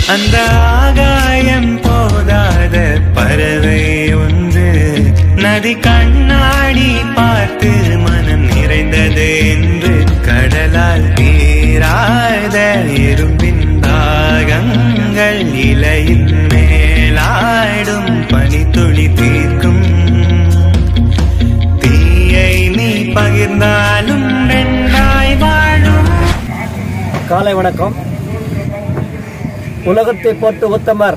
அந்த ஆகாயம் போதாத பறவை ஒன்று நதி கண்ணாடி பார்த்து மனம் நிறைந்தது என்று கடலால் தீராத இரும்பின் தாகங்கள் இலையின் மேலாடும் பனித்துளி தீர்க்கும் தீயை நீ பகிர்ந்தாலும் ரெண்டாய் வாழும் காலை வணக்கம் உலகத்தை போட்டு உத்தமர்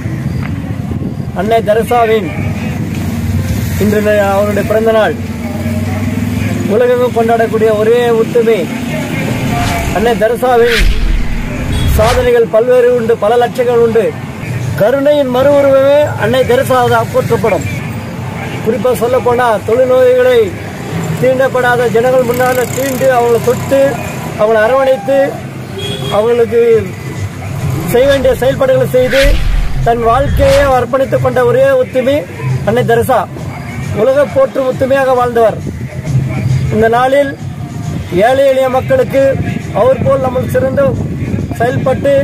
அன்னை தெரசாவின் இன்று ந- அவருடைய பிறந்த நாள் உலகெங்கும் கொண்டாடக்கூடிய ஒரே ஒத்துமை அன்னை தெரசாவின் சாதனைகள் பல்வேறு உண்டு பல லட்சங்கள் உண்டு கருணையின் மறு உருவமே அன்னை தெரசா போற்றப்படும் குறிப்பாக சொல்ல போனால் தொழுநோய்களை தீண்டப்படாத ஜனங்கள் முன்னால் தீண்டு அவங்கள தொட்டு அவங்கள அரவணைத்து அவங்களுக்கு செய்ய வேண்டிய செயல்பாடுகளை செய்து தன் வாழ்க்கையை அர்ப்பணித்துக் கொண்ட ஒரே ஒத்துமை அன்னை தெரசா உலக போற்றும் ஒத்துமையாக வாழ்ந்தவர் இந்த நாளில் ஏழை எளிய மக்களுக்கு அவர் போல் நம்ம சிறந்து செயல்பட்டு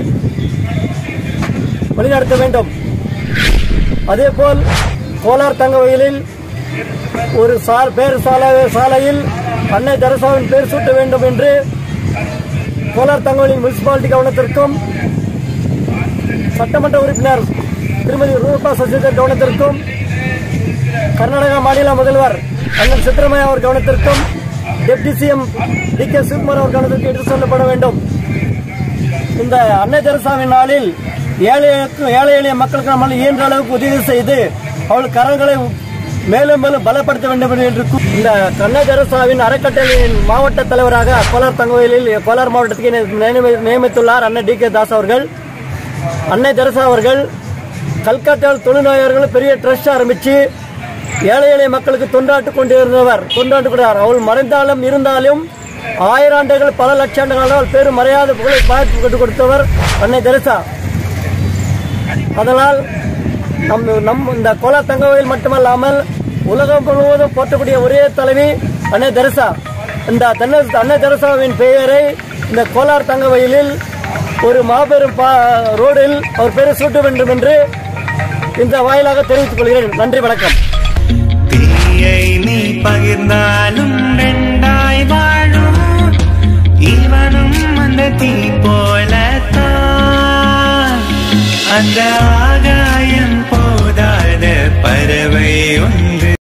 வழிநடத்த வேண்டும் அதேபோல் கோலார் தங்க வயலில் ஒரு சார் பேர் சாலை சாலையில் அன்னை தெரசாவின் பேர் சூட்ட வேண்டும் என்று கோலார் தங்கவயலின் முனிசிபாலிட்டி கவனத்திற்கும் சட்டமன்ற உறுப்பினர் திருமதி ரூபா சசிதர் கவனத்திற்கும் கர்நாடக மாநில முதல்வர் அண்ணன் சித்தரமையா அவர் கவனத்திற்கும் deputy CM D K Shivakumar அவர் கவனத்திற்கு எடுத்து செல்லப்பட வேண்டும் இந்த அன்னை தெரசாவின் நாளில் ஏழை ஏழை எளிய மக்களுக்கு நம்மால் இயன்ற அளவுக்கு உதவி செய்து அவள் கரங்களை மேலும் மேலும் பலப்படுத்த வேண்டும் என்று கூ- இந்த அன்னை தெரசாவின் அறக்கட்டளையின் மாவட்ட தலைவராக கோலார் தங்கவயலில் கோலார் மாவட்டத்துக்கு நியமி- நியமித்துள்ளார் அண்ணன் டி கே தாஸ் அவர்கள் அன்னை தெரசா அவர்கள் கல்கத்தாவில் தொழுநோயாளர்கள் பெரிய ட்ரஸ்ட் ஆரம்பித்து ஏழை எளிய மக்களுக்கு தொண்டாட்டு கொண்டிருந்தவர் தொண்டாட்டு கொண்டார் அவள் மறைந்தாலும் இருந்தாலும் ஆயிராண்டுகள் பல லட்சாண்டுகளால் பேரும் மறையாத புகழை பார்த்து கொண்டு கொடுத்தவர் அன்னை தெரசா அதனால் நம் நம் இந்த கோலா தங்கவயல் மட்டுமல்லாமல் உலகம் முழுவதும் போற்றக்கூடிய ஒரே தலைவி அன்னை தெரசா இந்த தென்ன அன்னை தெரசாவின் பெயரை இந்த கோலார் தங்கவயலில் ஒரு மாபெரும் பா ரோடில் அவர் பெயரை சூட்ட வேண்டும் என்று இந்த வாயிலாக தெரிவித்துக் கொள்கிறேன் நன்றி வணக்கம் தீயை நீ பகிர்ந்தாலும் ரெண்டாய் வாழும் இவனும் அந்த தீ போலத்தான் அந்த